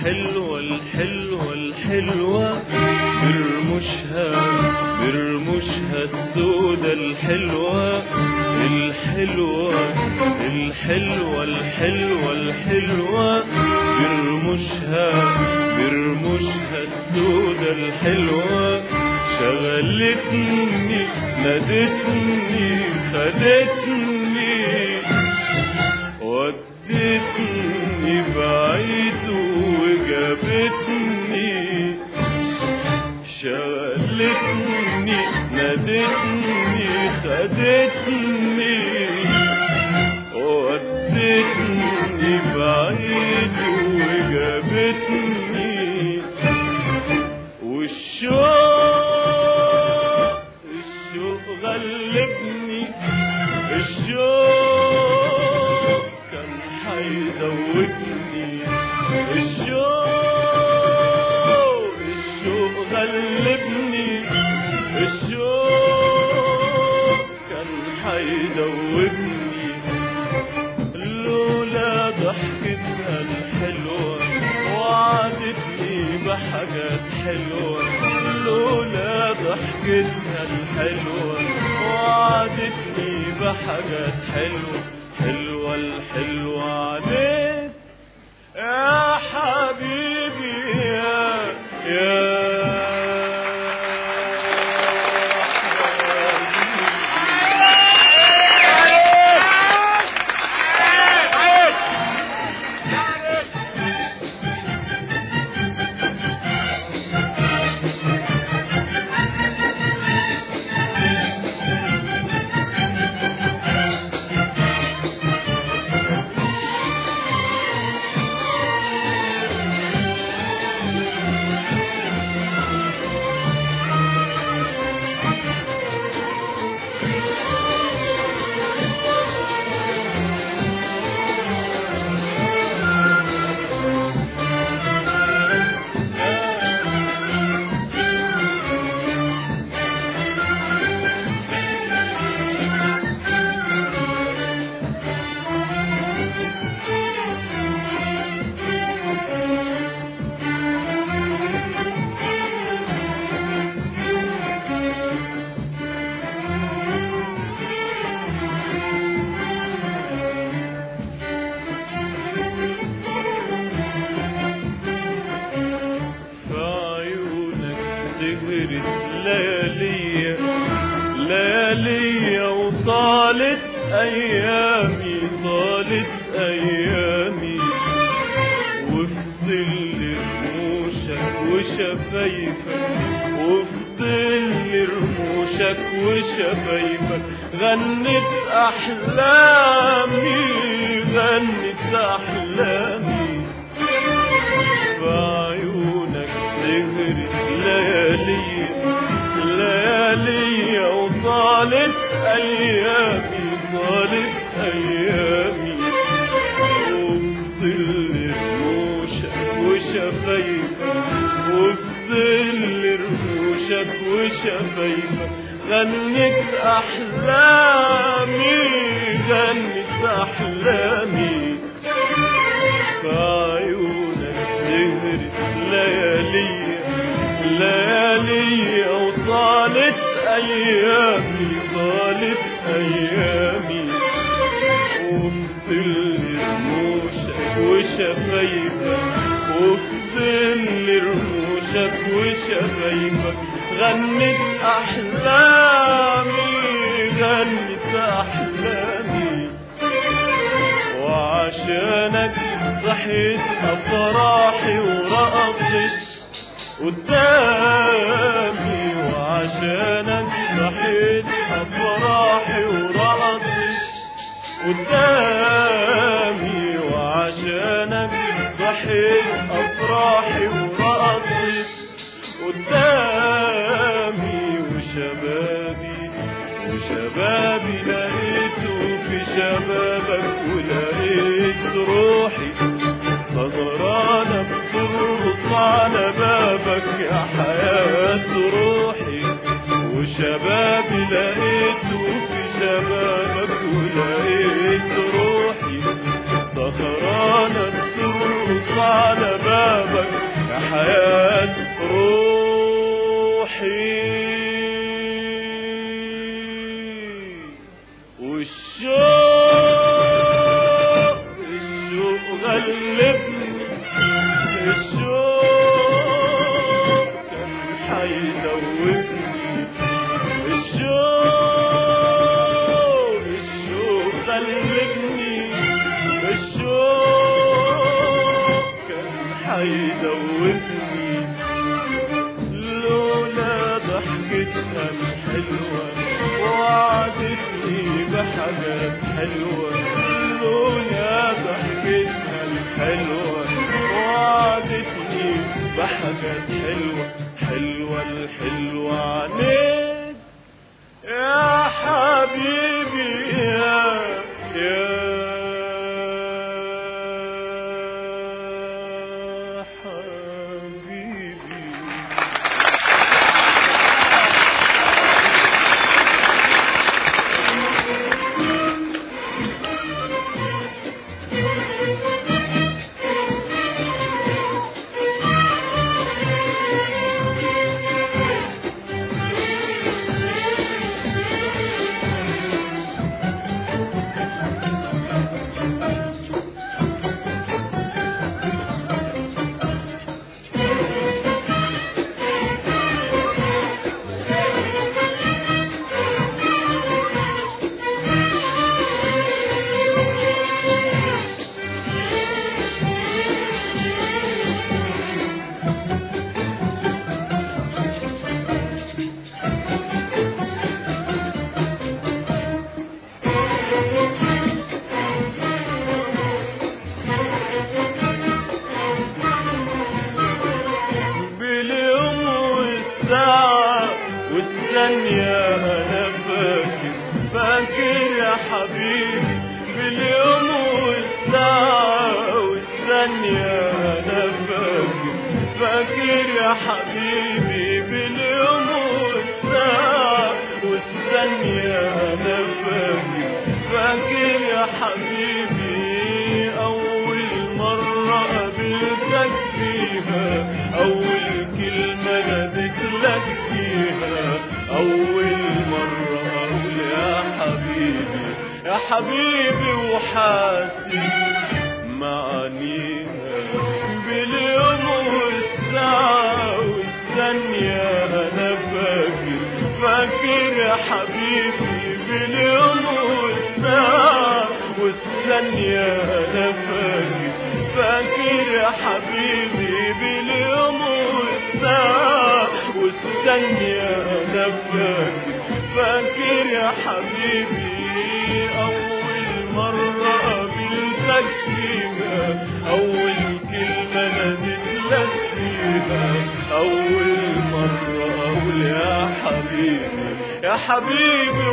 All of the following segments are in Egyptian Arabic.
الحلوة الحلوة الحلوة برمشها برمشها السودة الحلوة الحلوة الحلوة الحلوة الحلوة برمشها برمشها السودة الحلوة شغلتني نادتني خدتني ودتني بعيد وجابتني شغلتني نادتني خدتني ودتني بعيد وجابتني والشوق الشوق غلبني الشوق كان حيدوتني الشوق الشوق غلبني الشوق كان حيدوتني لولا ضحكتها الحلوة وعدتني بحاجات حلوة لولا ضحكتها الحلوة وعدتني بحاجات حلوة حلوة الحلوة عليك يا حبيبي يا يا في عيونك سهرت لياليا لياليا وطالت ايامي طالت ايامي وفي ظل رموشك وشفايفك وفي ظل رموشك وشفايفك غنت احلامي غنت احلامي في عيونك سهرت ليالي ليالي وطالت ايامي طالت ايامي وفي ظل رموشك وشفايفك وفي ظل رموشك وشفايفك غنت احلامي غنت احلامي في عيونك سهرت ليالي ليالي وطالت ايامي طالت ايامي وفي ظل رموشك وشفايفك وفي ظل رموشك وشفايفك غنت احلامي غنت احلامي وعشانك صحيت افراحي ورقصت قدامي وعشانك صحيت افراحي ورقصت قدامي وعشانك ضحيت افراحي ورقصت قدامي وشبابي وشبابي لقيته في شبابك ولقيت روحي سهرانة بترقص على بابك يا حياة روحي وشبابي لقيته في شبابك ولقيت روحي سهرانة بترقص على بابك حلوة حلوة الحلوة عنيك يا حبيبي يا يا حبيبي باليوم والساعة والثانية أنا فاكر فاكر يا حبيبي باليوم والساعة والثانية أنا فاكر فاكر يا حبيبي باليوم والساعة والثانية أنا فاكر فاكر يا حبيبي أول مرة قابلتك فيها أول كلمة ناديت لك فيها أول مرة أقول يا حبيبي يا حبيبي وحاسس معانيها باليوم والساعة والثانية أنا فاكر فاكر يا حبيبي باليوم والساعة والثانية أنا فاكر فاكر يا حبيبي باليوم والساعة والثانية أنا فاكر فاكر يا حبيبي أول مرة قابلتك فيها أول كلمة ناديت لك فيها أول مرة أقول يا حبيبي يا حبيبي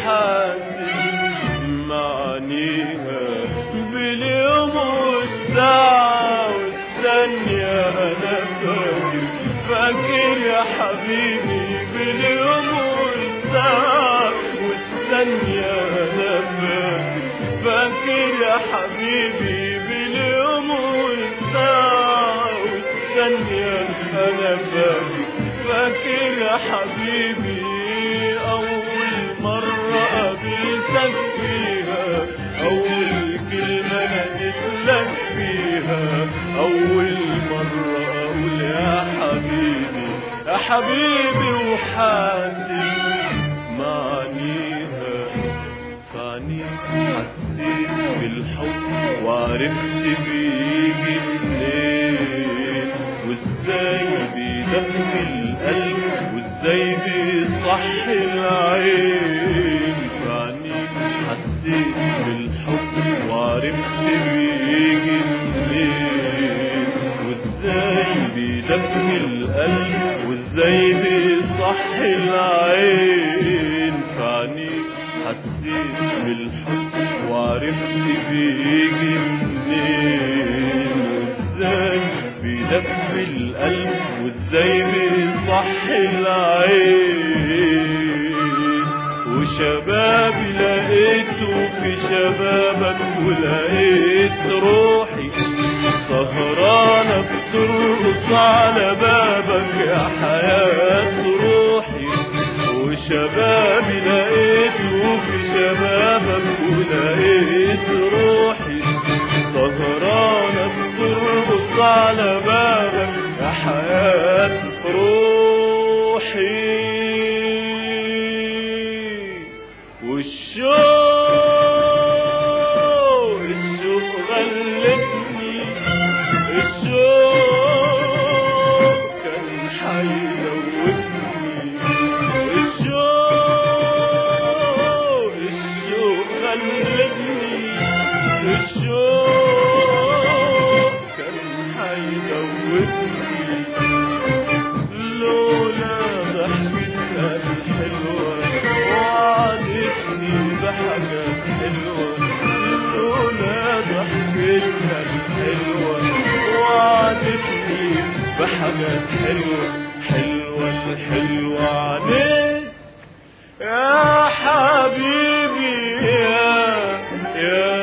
وحاسس معانيها باليوم والساعة والثانية أنا فاكر فاكر يا حبيبي باليوم والساعة والثانية أنا فاكر فاكر يا حبيبي باليوم والساعة والثانية أنا فاكر فاكر يا حبيبي أول مرة قابلتك فيها أول كلمة ناديت لك فيها أول مرة أقول يا حبيبي يا حبيبي وحاسس معانيها فعنيك حسيت بالحب وعرفت بيجي منين وازاي بيدفي القلب وازاي بيصحي العين فعنيك حسيت بالحب وعرفت بيجي منين وازاي بيدفي القلب وازاي بيصحي العين فعنيك حسيت بالحب وعرفت بيجي منين وازاي بيدفي القلب وازاي بيصحي العين وشبابي لقيته في شبابك ولقيت روحي سهرانة بترقص على بابك يا حياة روحي وشبابي لقيته في شبابك ولقيت روحي سهرانة بترقص على بابك يا حياة روحي والشوق الشوق غلبني الشوق كان حيدوبني الشوق الشوق غلبني الشوق كان حيدوبني الحلوة حلوة الحلوة عليك يا حبيبي يا يا